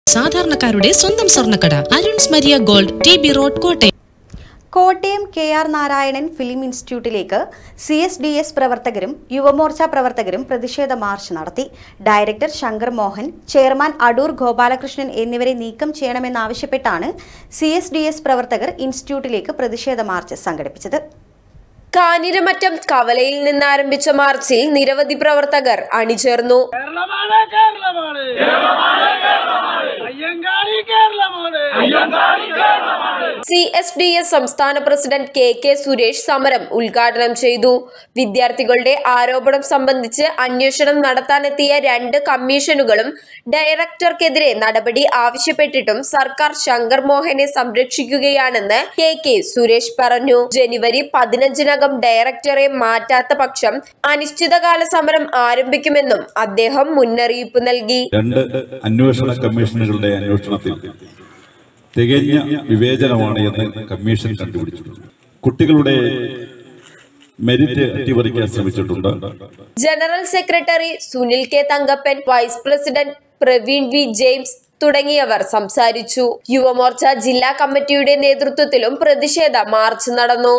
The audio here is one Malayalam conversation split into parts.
സാധാരണക്കാരുടെ സ്വന്തം സ്വർണ്ണക്കട Aruns Maria gold T B road Kottayam Kottayam K R Narayanan film ഇൻസ്റ്റിറ്റ്യൂട്ടിലേക്ക് സി എസ് ഡി എസ് പ്രവർത്തകരും യുവമോർച്ച പ്രവർത്തകരും പ്രതിഷേധ മാർച്ച് നടത്തി ഡയറക്ടർ ശങ്കർ മോഹൻ ചെയർമാൻ അടൂർ ഗോപാലകൃഷ്ണൻ എന്നിവരെ നീക്കം ചെയ്യണമെന്നാവശ്യപ്പെട്ടാണ് സി എസ് ഡി എസ് പ്രവർത്തകർ ഇൻസ്റ്റിറ്റ്യൂട്ടിലേക്ക് പ്രതിഷേധ മാർച്ച് സംഘടിപ്പിച്ചത് കാഞ്ഞിരമറ്റം കവലയിൽ നിന്ന് ആരംഭിച്ച മാർച്ചിൽ നിരവധി പ്രവർത്തകർ അണിചേർന്നു കേരളമാണ് കേരളമാണ് അയ്യങ്കാളി കേരളമാണ് സി എസ് ഡി എസ് സംസ്ഥാന പ്രസിഡന്റ് കെ കെ സുരേഷ് സമരം ഉദ്ഘാടനം ചെയ്തു വിദ്യാർത്ഥികളുടെ ആരോപണം സംബന്ധിച്ച് അന്വേഷണം നടത്താനെത്തിയ രണ്ട് കമ്മീഷനുകളും ഡയറക്ടർക്കെതിരെ നടപടി ആവശ്യപ്പെട്ടിട്ടും സർക്കാർ ശങ്കർ മോഹനെ സംരക്ഷിക്കുകയാണെന്ന് കെ കെ സുരേഷ് പറഞ്ഞു ജനുവരി പതിനഞ്ചിനകം ഡയറക്ടറെ മാറ്റാത്ത പക്ഷം അനിശ്ചിതകാല സമരം ആരംഭിക്കുമെന്നും അദ്ദേഹം മുന്നറിയിപ്പ് നൽകി രണ്ട് അന്വേഷണ കമ്മീഷനുകളുടെ അന്വേഷണത്തിൽ തികഞ്ഞ വിവേചനമാണ് എന്ന് കമ്മീഷൻ കണ്ടുപിടിച്ചു കുട്ടികളുടെ മെരിറ്റ് അട്ടിമറിക്കാൻ ശ്രമിച്ചിട്ടുണ്ട് general secretary Sunil K Thankappan vice president Praveen V James തുടങ്ങിയവർ സംസാരിച്ചു യുവമോർച്ച ജില്ലാ കമ്മിറ്റിയുടെ നേതൃത്വത്തിലും പ്രതിഷേധ മാർച്ച് നടന്നു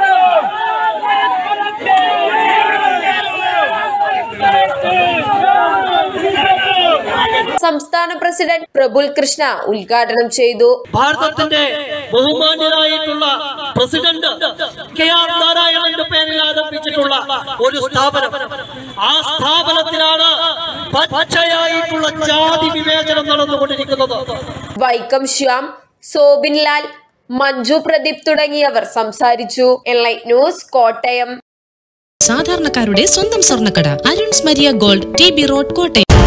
സംസ്ഥാന പ്രസിഡന്റ് പ്രബുൽ കൃഷ്ണ ഉദ്ഘാടനം ചെയ്തു ഭാരതത്തിന്റെ ബഹുമാന്യനായിട്ടുള്ള പ്രസിഡന്റ് കെ ആർ നാരായണന്റെ പേരിൽ ആരംഭിച്ചിട്ടുള്ള ഒരു സ്ഥാപനം ആ സ്ഥാപനത്തിലാണ് പച്ചയായിട്ടുള്ള ജാതി വിവേചനം നടന്നുകൊണ്ടിരിക്കുന്നത് വൈക്കം ശ്യാം സോബിൻ ലാൽ മഞ്ജു പ്രദീപ് തുടങ്ങിയവർ സംസാരിച്ചു എൻലൈറ്റ് ന്യൂസ് കോട്ടയം സാധാരണക്കാരുടെ സ്വന്തം സ്വർണ്ണക്കട Aruns Maria gold T B road Kottayam